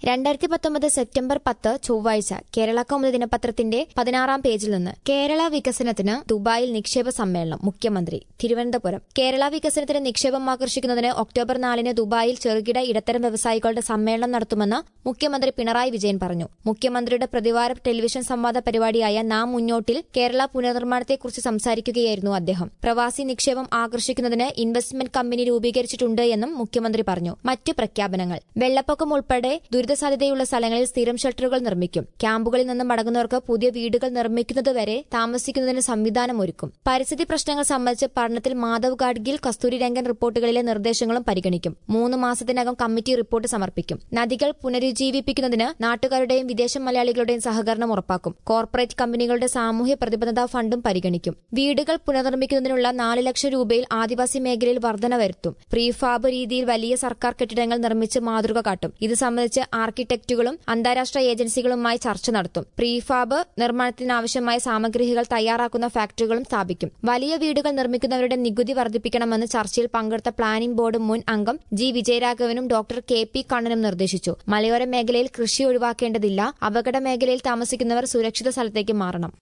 രണ്ടായിരത്തി പത്തൊമ്പത് സെപ്റ്റംബർ പത്ത് ചൊവ്വാഴ്ച കേരള കൗമുദി ദിനപത്രത്തിന്റെ പതിനാറാം പേജിൽ നിന്ന് കേരള വികസനത്തിന് ദുബായിൽ നിക്ഷേപ സമ്മേളനം മുഖ്യമന്ത്രി തിരുവനന്തപുരം കേരള വികസനത്തിന് നിക്ഷേപം ആകർഷിക്കുന്നതിന് ഒക്ടോബർ നാലിന് ദുബായിൽ ചെറുകിട ഇടത്തരം വ്യവസായികളുടെ സമ്മേളനം നടത്തുമെന്ന് മുഖ്യമന്ത്രി പിണറായി വിജയൻ പറഞ്ഞു മുഖ്യമന്ത്രിയുടെ പ്രതിവാര ടെലിവിഷൻ സംവാദ പരിപാടിയായ നാം മുന്നോട്ടിൽ കേരള പുനർനിർമ്മാണത്തെക്കുറിച്ച് സംസാരിക്കുകയായിരുന്നു അദ്ദേഹം പ്രവാസി നിക്ഷേപം ആകർഷിക്കുന്നതിന് ഇൻവെസ്റ്റ്മെന്റ് കമ്പനി രൂപീകരിച്ചിട്ടുണ്ട് എന്നും മുഖ്യമന്ത്രി പറഞ്ഞു മറ്റ് പ്രഖ്യാപനങ്ങൾ വെള്ളപ്പൊക്കം ഉൾപ്പെടെ ദുരിതസാധ്യതയുള്ള സ്ഥലങ്ങളിൽ സ്ഥിരം ഷെൽട്ടറുകൾ നിർമ്മിക്കും ക്യാമ്പുകളിൽ നിന്ന് മടങ്ങുന്നവർക്ക് പുതിയ വീടുകൾ നിർമ്മിക്കുന്നതുവരെ താമസിക്കുന്നതിന് സംവിധാനം ഒരുക്കും പരിസ്ഥിതി പ്രശ്നങ്ങൾ സംബന്ധിച്ച് പഠനത്തിൽ മാധവ് ഗാഡ്ഗിൽ കസ്തൂരി രംഗൻ റിപ്പോർട്ടുകളിലെ നിർദ്ദേശങ്ങളും പരിഗണിക്കും മൂന്ന് മാസത്തിനകം കമ്മിറ്റി റിപ്പോർട്ട് സമർപ്പിക്കും നദികൾ പുനരുജ്ജീവിപ്പിക്കുന്നതിന് നാട്ടുകാരുടെയും വിദേശ മലയാളികളുടെയും സഹകരണം ഉറപ്പാക്കും കോർപ്പറേറ്റ് കമ്പനികളുടെ സാമൂഹ്യ പ്രതിബദ്ധതാ ഫണ്ടും പരിഗണിക്കും വീടുകൾ പുനർനിർമ്മിക്കുന്നതിനുള്ള നാല് ലക്ഷം രൂപയിൽ ആദിവാസി മേഖലയിൽ വർധന വരുത്തും പ്രീഫാബ് രീതിയിൽ വലിയ സർക്കാർ കെട്ടിടങ്ങൾ നിർമ്മിച്ച് മാതൃക കാട്ടും ഇത് സംബന്ധിച്ച് ആർക്കിടെക്റ്റുകളും അന്താരാഷ്ട്ര ഏജൻസികളുമായി ചർച്ച നടത്തും പ്രീഫാബ് നിർമ്മാണത്തിനാവശ്യമായ സാമഗ്രികൾ തയ്യാറാക്കുന്ന ഫാക്ടറികളും സ്ഥാപിക്കും വലിയ വീടുകൾ നിർമ്മിക്കുന്നവരുടെ നികുതി വർദ്ധിപ്പിക്കണമെന്ന് ചർച്ചയിൽ പങ്കെടുത്ത പ്ലാനിംഗ് ബോർഡ് മുൻ അംഗം ജി വിജയരാഘവനും ഡോക്ടർ കെ പി കണ്ണനും നിർദ്ദേശിച്ചു മലയോര മേഖലയിൽ കൃഷി ഒഴിവാക്കേണ്ടതില്ല അപകട മേഖലയിൽ താമസിക്കുന്നവർ സുരക്ഷിത സ്ഥലത്തേക്ക് മാറണം